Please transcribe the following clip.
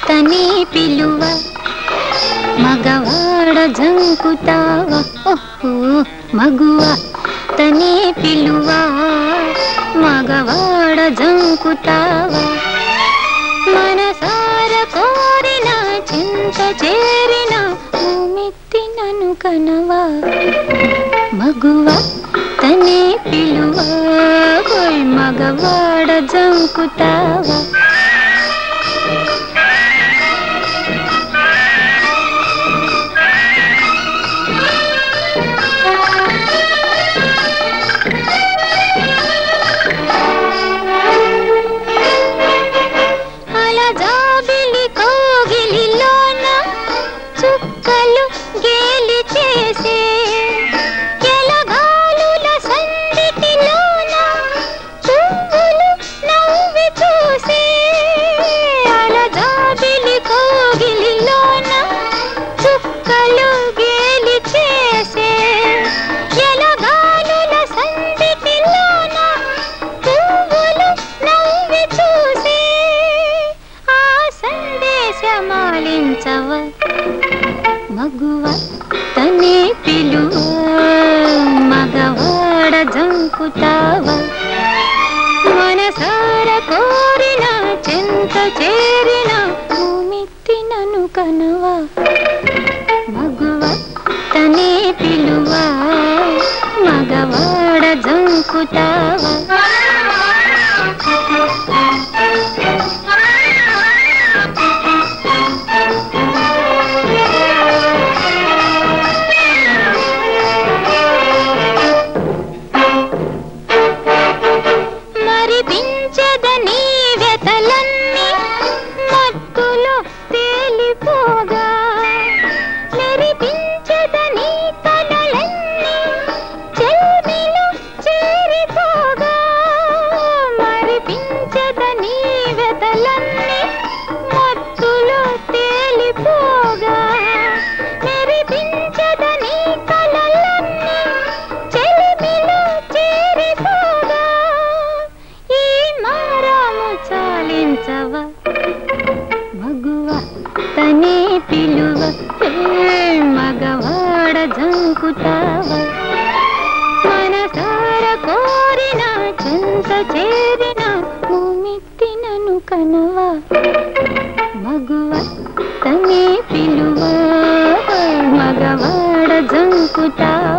తనే పిలువ మగవాడ జంకుతావ ఓహో మగువ తనే పిలువ మగవాడ జంకుతావ మనసార కోరిన చింత చేరిన మెత్తినను కనవా మగువ తనే పిలువ ఓయ్ మగవాడ జంకుతావా అలజాబిలి కోగిలిలోన చుక్కలు గేలి చేసే ఎలగాలుల సందిటిలోన పువ్వులు నవ్వి చూసే అలజాబిలి కోగిలిలోన చుక్కలు గేలి చేసే ఎలగాలుల సందిటిలోన పువ్వులు నవ్వి చూసే ఆ సందేశమాలించవ మగువ తనే పిలువ మగవాడ జంకుతావ మనసార కోరిన చెంత చేరిన భూమిత్తినను కనవా మగువ తనే పిలువ మగవాడ జంకుతావా మరి పించదని వెతలన్నీ మత్తులో తేలిపోగా మెరిపించదని కలలన్నీ చెల్మిలో చేరిపోగా మరి పించదని వెతలన్నీ మత్తులో తేలిపోగా మెరిపించదని కలలన్నీ చెలిమిలో చేరిపోగా ఈ మారాము చాలించవ మగువ తనే పిలువ ఏ మగవాడ జంకుతావ మనసార కోరిన చెంత చేరిన భూమిత్తినను కనవా మగువ తనే పిలువ మగవాడ జంకుతావ